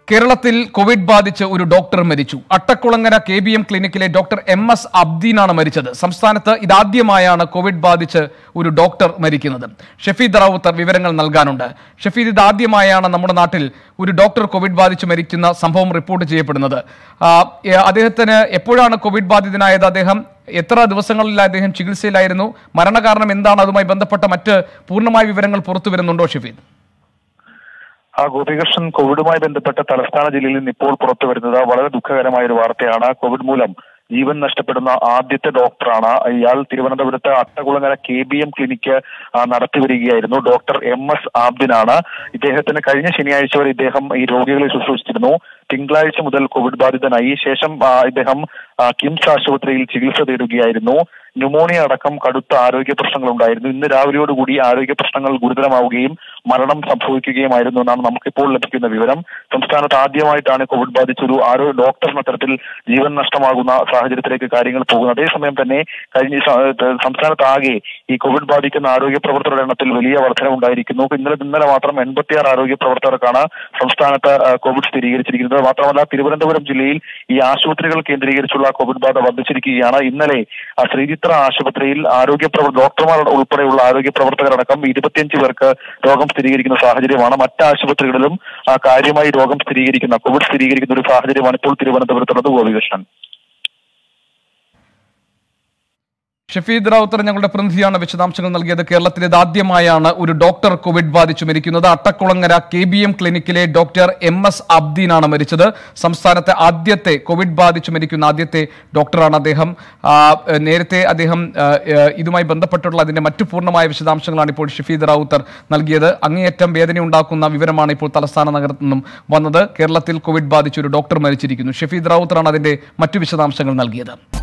കേരളത്തിൽ കോവിഡ് ബാധിച്ച് ഒരു ഡോക്ടർ മരിച്ചു അട്ടക്കുളങ്ങര കെ ബി എം ക്ലിനിക്കിലെ ഡോക്ടർ എം എസ് അബ്ദീനാണ് മരിച്ചത് സംസ്ഥാനത്ത് ഇതാദ്യമായാണ് കോവിഡ് ബാധിച്ച് ഒരു ഡോക്ടർ മരിക്കുന്നത് ഷഫീദ് റാവുത്തർ വിവരങ്ങൾ നൽകാനുണ്ട് ഷഫീദ് ഇതാദ്യമായാണ് നമ്മുടെ നാട്ടിൽ ഒരു ഡോക്ടർ കോവിഡ് ബാധിച്ച് മരിക്കുന്ന സംഭവം റിപ്പോർട്ട് ചെയ്യപ്പെടുന്നത് ആ, ഏ, അദ്ദേഹത്തിന് എപ്പോഴാണ് കോവിഡ് ബാധിതനായത് അദ്ദേഹം എത്ര ദിവസങ്ങളിൽ അദ്ദേഹം ചികിത്സയിലായിരുന്നു മരണകാരണം എന്താണ് അതുമായി ബന്ധപ്പെട്ട മറ്റ് പൂർണ്ണമായ വിവരങ്ങൾ പുറത്തു വരുന്നുണ്ടോ ഷഫീദ് ആ ഗോപികൃഷ്ണൻ കോവിഡുമായി ബന്ധപ്പെട്ട തലസ്ഥാന ജില്ലയിൽ നിന്ന് ഇപ്പോൾ പുറത്തു വരുന്നത് വളരെ ദുഃഖകരമായ ഒരു വാർത്തയാണ് കോവിഡ് മൂലം ജീവൻ നഷ്ടപ്പെടുന്ന ആദ്യത്തെ ഡോക്ടറാണ് ഇയാൾ തിരുവനന്തപുരത്ത് Attakulangara K B M clinic ആ, നടത്തി വരികയായിരുന്നു ഡോക്ടർ എം എസ് ആബ്ദിനാണ് ഇദ്ദേഹത്തിന് കഴിഞ്ഞ ശനിയാഴ്ച വരെ ഇദ്ദേഹം ഈ രോഗികളെ ശുശ്രൂഷിച്ചിരുന്നു തിങ്കളാഴ്ച മുതൽ കോവിഡ് ബാധിതനായി ശേഷം ആ, ഇദ്ദേഹം ആ, കിംസ് ആശുപത്രിയിൽ ചികിത്സ തേടുകയായിരുന്നു ന്യൂമോണിയ അടക്കം കടുത്ത ആരോഗ്യ പ്രശ്നങ്ങൾ ഉണ്ടായിരുന്നു ഇന്ന് രാവിലെയോടുകൂടി ആരോഗ്യ പ്രശ്നങ്ങൾ ഗുരുതരമാവുകയും മരണം സംഭവിക്കുകയുമായിരുന്നു എന്നാണ് നമുക്കിപ്പോൾ ലഭിക്കുന്ന വിവരം സംസ്ഥാനത്ത് ആദ്യമായിട്ടാണ് കോവിഡ് ബാധിച്ചൊരു ആരോ ഡോക്ടറിന് അത്തരത്തിൽ ജീവൻ നഷ്ടമാകുന്ന സാഹചര്യത്തിലേക്ക് കാര്യങ്ങൾ പോകുന്നത് അതേസമയം തന്നെ കഴിഞ്ഞ ഈ സ- ഏഹ് സംസ്ഥാനത്താകെ ഈ കോവിഡ് ബാധിക്കുന്ന ആരോഗ്യ പ്രവർത്തകരുടെ എണ്ണത്തിൽ വലിയ വർധനവുണ്ടായിരിക്കുന്നു ഇന്നലെ ഇന്നലെ മാത്രം എൺപത്തിയാറ് ആരോഗ്യ പ്രവർത്തകർക്കാണ് സംസ്ഥാനത്ത് ആ, കോവിഡ് സ്ഥിരീകരിച്ചിരിക്കുന്നത് മാത്രമല്ല തിരുവനന്തപുരം ജില്ലയിൽ ഈ ആശുപത്രികൾ കേന്ദ്രീകരിച്ചുള്ള കോവിഡ് ബാധ വർദ്ധിച്ചിരിക്കുകയാണ് ഇന്നലെ ആ, ശ്രീചിത്ര ആശുപത്രിയിൽ ആരോഗ്യ പ്രവർ ഡോക്ടർമാർ ഉൾപ്പെടെയുള്ള ആരോഗ്യ പ്രവർത്തകരടക്കം ഇരുപത്തിയഞ്ച് പേർക്ക് രോഗം സ്ഥിരീകരിക്കുന്ന സാഹചര്യമാണ് മറ്റ് ആശുപത്രികളിലും ആ, കാര്യമായി രോഗം സ്ഥിരീകരിക്കുന്ന കോവിഡ് സ്ഥിരീകരിക്കുന്ന ഒരു സാഹചര്യമാണ് ഇപ്പോൾ തിരുവനന്തപുരത്തുള്ളത് ഗോപികൃഷ്ണൻ ഷഫീദ് റാവുത്തർ ഞങ്ങളുടെ പ്രതിനിധിയാണ് വിശദാംശങ്ങൾ നൽകിയത് കേരളത്തിൽ ഇതാദ്യമായാണ് ഒരു ഡോക്ടർ കോവിഡ് ബാധിച്ചു മരിക്കുന്നത് അട്ടക്കുളങ്ങര കെ ബി എം ക്ലിനിക്കിലെ ഡോക്ടർ എം എസ് അബ്ദീനാണ് മരിച്ചത് സംസ്ഥാനത്തെ ആദ്യത്തെ കോവിഡ് ബാധിച്ചു മരിക്കുന്ന ആദ്യത്തെ ഡോക്ടറാണ് അദ്ദേഹം ആ, നേരത്തെ അദ്ദേഹം ആ, ആ, ഇതുമായി ബന്ധപ്പെട്ടുള്ള അതിന്റെ മറ്റു പൂർണ്ണമായ വിശദാംശങ്ങളാണ് ഇപ്പോൾ ഷഫീദ് റാവുത്തർ നൽകിയത് അങ്ങേയറ്റം വേദന ഉണ്ടാക്കുന്ന വിവരമാണ് ഇപ്പോൾ തലസ്ഥാന നഗരത്തിൽ നിന്നും വന്നത് കേരളത്തിൽ കോവിഡ് ബാധിച്ച് ഒരു ഡോക്ടർ മരിച്ചിരിക്കുന്നു ഷഫീദ് റാവുത്തറാണ് അതിന്റെ മറ്റു വിശദാംശങ്ങൾ നൽകിയത്